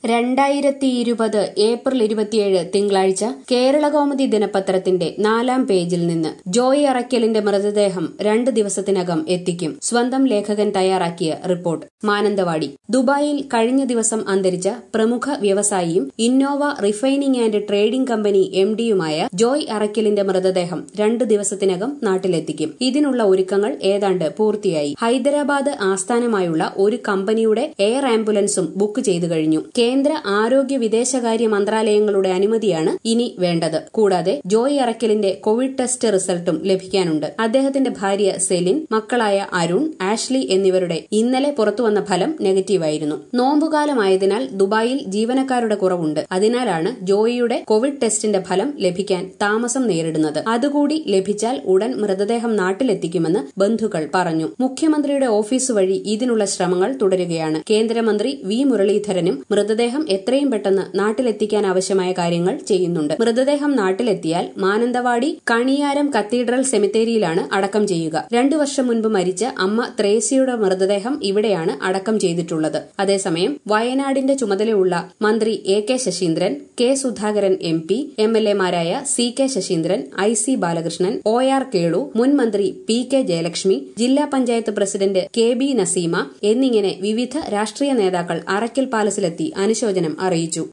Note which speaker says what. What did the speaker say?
Speaker 1: രണ്ടായിരത്തി ഇരുപത് ഏപ്രിൽ ഇരുപത്തിയേഴ് തിങ്കളാഴ്ച കേരളകൗമുദി ദിനപത്രത്തിന്റെ നാലാം പേജിൽ നിന്ന് ജോയ് അറയ്ക്കലിന്റെ മൃതദേഹം രണ്ട് ദിവസത്തിനകം എത്തിക്കും സ്വന്തം ലേഖകൻ തയ്യാറാക്കിയ റിപ്പോർട്ട് മാനന്തവാടി ദുബായിൽ കഴിഞ്ഞ ദിവസം അന്തരിച്ച പ്രമുഖ വ്യവസായിയും Innova refining and trading company M ഡിയുമായ ജോയ് അറയ്ക്കലിന്റെ മൃതദേഹം രണ്ട് ദിവസത്തിനകം നാട്ടിലെത്തിക്കും ഇതിനുള്ള ഒരുക്കങ്ങൾ ഏതാണ്ട് പൂർത്തിയായി ഹൈദരാബാദ് ആസ്ഥാനമായുള്ള ഒരു കമ്പനിയുടെ എയർ ആംബുലൻസും ബുക്ക് ചെയ്തു കഴിഞ്ഞു കേന്ദ്ര ആരോഗ്യ വിദേശകാര്യ മന്ത്രാലയങ്ങളുടെ അനുമതിയാണ് ഇനി വേണ്ടത് കൂടാതെ ജോയ് അറക്കലിന്റെ കോവിഡ് ടെസ്റ്റ് റിസൾട്ടും ലഭിക്കാനുണ്ട് അദ്ദേഹത്തിന്റെ ഭാര്യ സെലിൻ മക്കളായ അരുൺ ആഷ്ലി എന്നിവരുടെ ഇന്നലെ പുറത്തുവന്ന ഫലം നെഗറ്റീവായിരുന്നു നോമ്പുകാലമായതിനാൽ ദുബായിൽ ജീവനക്കാരുടെ കുറവുണ്ട് അതിനാലാണ് ജോയിയുടെ കോവിഡ് ടെസ്റ്റിന്റെ ഫലം ലഭിക്കാൻ താമസം നേരിടുന്നത് അതുകൂടി ലഭിച്ചാൽ ഉടൻ മൃതദേഹം നാട്ടിലെത്തിക്കുമെന്ന് ബന്ധുക്കൾ പറഞ്ഞു മുഖ്യമന്ത്രിയുടെ ഓഫീസ് വഴി ഇതിനുള്ള ശ്രമങ്ങൾ തുടരുകയാണ് കേന്ദ്രമന്ത്രി വി മുരളീധരനും മൃതദേഹം എത്രയും പെട്ടെന്ന് നാട്ടിലെത്തിക്കാൻ ആവശ്യമായ കാര്യങ്ങൾ ചെയ്യുന്നുണ്ട് മൃതദേഹം നാട്ടിലെത്തിയാൽ മാനന്തവാടി കണിയാരം കത്തീഡ്രൽ സെമിത്തേരിയിലാണ് അടക്കം ചെയ്യുക രണ്ടു വർഷം മുൻപ് മരിച്ച അമ്മ ത്രേസിയുടെ മൃതദേഹം ഇവിടെയാണ് അടക്കം ചെയ്തിട്ടുള്ളത് അതേസമയം വയനാടിന്റെ ചുമതലയുള്ള മന്ത്രി A K Saseendran K Sudhakaran M P M L എമാരായ C K Saseendran I C Balakrishnan O R Kelu മുൻ മന്ത്രി പി കെ ജയലക്ഷ്മി ജില്ലാ panchayat president K B Naseema എന്നിങ്ങനെ വിവിധ രാഷ്ട്രീയ നേതാക്കൾ അറയ്ക്കൽ പാലസിലെത്തി അനുശോചനം അറിയിച്ചു